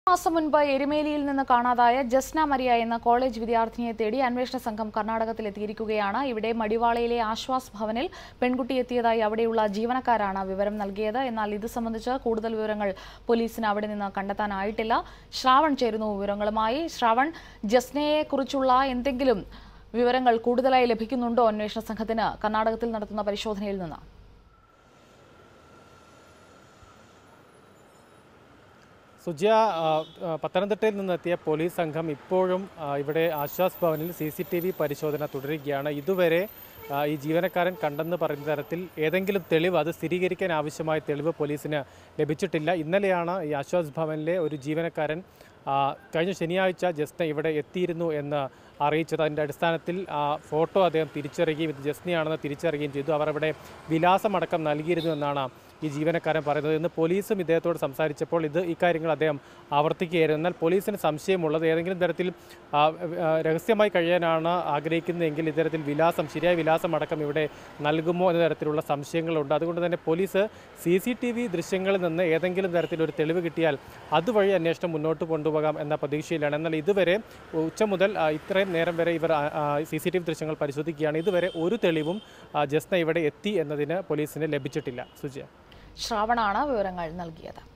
മാസം മുൻപ് എരുമേലിയിൽ നിന്ന് കാണാതായ ജസ്ന മരിയ എന്ന കോളേജ് വിദ്യാർത്ഥിനിയെ തേടി അന്വേഷണ സംഘം കർണാടകത്തിൽ എത്തിയിരിക്കുകയാണ് ഇവിടെ മടിവാളയിലെ ആശ്വാസ് ഭവനിൽ പെൺകുട്ടി എത്തിയതായി അവിടെയുള്ള ജീവനക്കാരാണ് വിവരം നൽകിയത് എന്നാൽ ഇത് സംബന്ധിച്ച് കൂടുതൽ വിവരങ്ങൾ പോലീസിന് അവിടെ നിന്ന് കണ്ടെത്താനായിട്ടില്ല ശ്രാവൺ ചേരുന്നു വിവരങ്ങളുമായി ശ്രാവൺ ജസ്നയെ കുറിച്ചുള്ള എന്തെങ്കിലും വിവരങ്ങൾ കൂടുതലായി ലഭിക്കുന്നുണ്ടോ അന്വേഷണ സംഘത്തിന് കർണാടകത്തിൽ നടത്തുന്ന പരിശോധനയിൽ നിന്ന് സുജയ ആ, ആ, പത്തനംതിട്ടയിൽ നിന്നെത്തിയ പോലീസ് സംഘം ഇപ്പോഴും ആ, ഇവിടെ ആശ്വാസ് ഭവനിൽ സി സി ടി വി പരിശോധന തുടരുകയാണ് ഇതുവരെ ആ, ഈ ജീവനക്കാരൻ കണ്ടെന്ന് പറയുന്ന തരത്തിൽ ഏതെങ്കിലും തെളിവ് അത് സ്ഥിരീകരിക്കാൻ ആവശ്യമായ തെളിവ് പോലീസിന് ലഭിച്ചിട്ടില്ല ഇന്നലെയാണ് ഈ ആശ്വാസ് ഭവനിലെ ഒരു ജീവനക്കാരൻ ആ, കഴിഞ്ഞ ശനിയാഴ്ച ജസ്ന ഇവിടെ എത്തിയിരുന്നു എന്ന് അറിയിച്ചത് അതിൻ്റെ അടിസ്ഥാനത്തിൽ ആ ഫോട്ടോ അദ്ദേഹം തിരിച്ചറിയുകയും ഇത് ജസ്നയാണെന്ന് തിരിച്ചറിയുകയും ചെയ്തു അവർ അവിടെ വിലാസമടക്കം നൽകിയിരുന്നു എന്നാണ് ഈ ജീവനക്കാരൻ പറയുന്നത് ഇന്ന് പോലീസും ഇദ്ദേഹത്തോട് സംസാരിച്ചപ്പോൾ ഇത് ഇക്കാര്യങ്ങൾ അദ്ദേഹം ആവർത്തിക്കുകയായിരുന്നു എന്നാൽ പോലീസിന് സംശയമുള്ളത് ഏതെങ്കിലും തരത്തിൽ ആ, ആ, രഹസ്യമായി കഴിയാനാണ് ആഗ്രഹിക്കുന്നതെങ്കിൽ ഇത്തരത്തിൽ വിലാസം ശരിയായ വിലാസം അടക്കം ഇവിടെ നൽകുമോ എന്ന തരത്തിലുള്ള സംശയങ്ങളുണ്ട് അതുകൊണ്ട് തന്നെ police C C T V ദൃശ്യങ്ങളിൽ നിന്ന് ഏതെങ്കിലും തരത്തിലൊരു തെളിവ് കിട്ടിയാൽ അതുവഴി അന്വേഷണം മുന്നോട്ട് കൊണ്ടുപോകാം എന്ന പ്രതീക്ഷയിലാണ് എന്നാൽ ഇതുവരെ ഉച്ച മുതൽ ആ, ഇത്രയും നേരം വരെ ഇവർ സി സി ടി വി ദൃശ്യങ്ങൾ പരിശോധിക്കുകയാണ് ഇതുവരെ ഒരു തെളിവും ആ, ജസ്ന ഇവിടെ എത്തി എന്നതിന് പോലീസിന് ലഭിച്ചിട്ടില്ല സുജയ ശ്രാവണാണ് വിവരങ്ങൾ നൽകിയത്